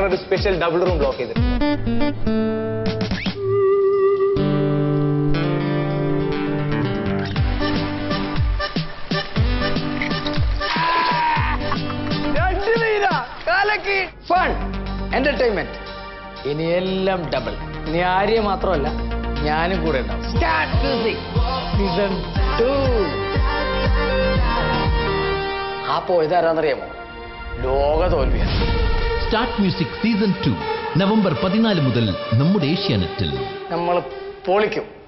ഒരു special double room block ചെയ്തിട്ടുണ്ട് fun entertainment ഇനി എല്ലാം ഡബിൾ ഇനി ആര്യ മാത്രമല്ല ഞാനും കൂടെ ഉണ്ടാവും സ്റ്റാർട്ട് മ്യൂസിക് സീസൺ ടു ആ പോയതാരാന്നറിയാമോ ലോക തോൽവിയാണ് start music season two November പതിനാല് മുതൽ നമ്മുടെ ഏഷ്യാനെറ്റിൽ നമ്മൾ പൊളിക്കും